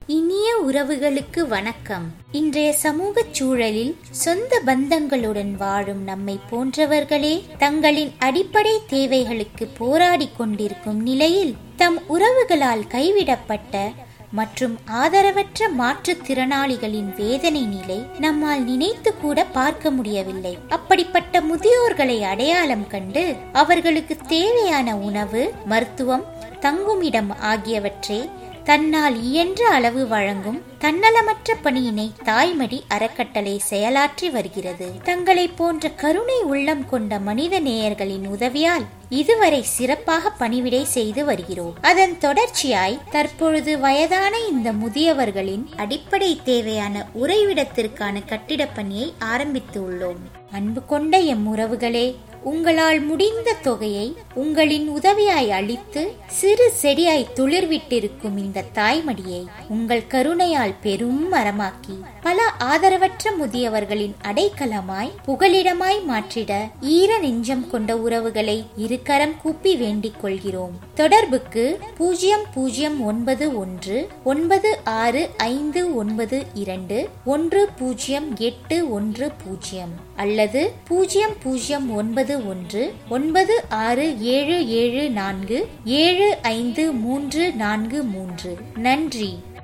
இனிய உறவுகளுக்கு வணக்கம் இன்றைய சமூக சூழலில் சொந்த பந்தங்களுடன் வாழும் நம்மை போன்றவர்களே தங்களின் அடிப்படை தேவைகளுக்கு போராடி கொண்டிருக்கும் நிலையில் தம் உறவுகளால் கைவிடப்பட்ட மற்றும் ஆதரவற்ற மாற்றுத்திறனாளிகளின் வேதனை நிலை நம்மால் நினைத்து கூட பார்க்க முடியவில்லை அப்படிப்பட்ட முதியோர்களை அடையாளம் கண்டு அவர்களுக்கு தேவையான உணவு மருத்துவம் தங்குமிடம் ஆகியவற்றை தன்னால் இயன்ற அளவு வழங்கும் தன்னலமற்ற பணியினை தாய்மடி அறக்கட்டளை செயலாற்றி வருகிறது தங்களை போன்ற கருணை உள்ளம் கொண்ட மனித நேயர்களின் உதவியால் இதுவரை சிறப்பாக பணிவிடை செய்து வருகிறோம் அதன் தொடர்ச்சியாய் தற்பொழுது வயதான இந்த முதியவர்களின் அடிப்படை தேவையான உறைவிடத்திற்கான கட்டிடப் பணியை ஆரம்பித்து உள்ளோம் அன்பு கொண்ட எம் உறவுகளே உங்களால் முடிந்த தொகையை உங்களின் உதவியாய் அளித்து சிறு செடியாய் துளிர்விட்டிருக்கும் இந்த தாய்மடியை உங்கள் கருணையால் பெரும் மரமாக்கி பல ஆதரவற்ற முதியவர்களின் அடைக்கலமாய் புகலிடமாய் மாற்றிட ஈர நெஞ்சம் கொண்ட உறவுகளை இருக்கரம் கூப்பி வேண்டிக் கொள்கிறோம் தொடர்புக்கு பூஜ்ஜியம் பூஜ்ஜியம் ஒன்பது ஒன்று ஒன்பது ஆறு ஐந்து ஒன்பது இரண்டு ஒன்று பூஜ்ஜியம் எட்டு ஒன்று பூஜ்ஜியம் அல்லது பூஜ்ஜியம் பூஜ்ஜியம் ஒன்பது ஒன்று ஒன்பது ஆறு ஏழு ஏழு நான்கு ஏழு ஐந்து மூன்று நான்கு மூன்று நன்றி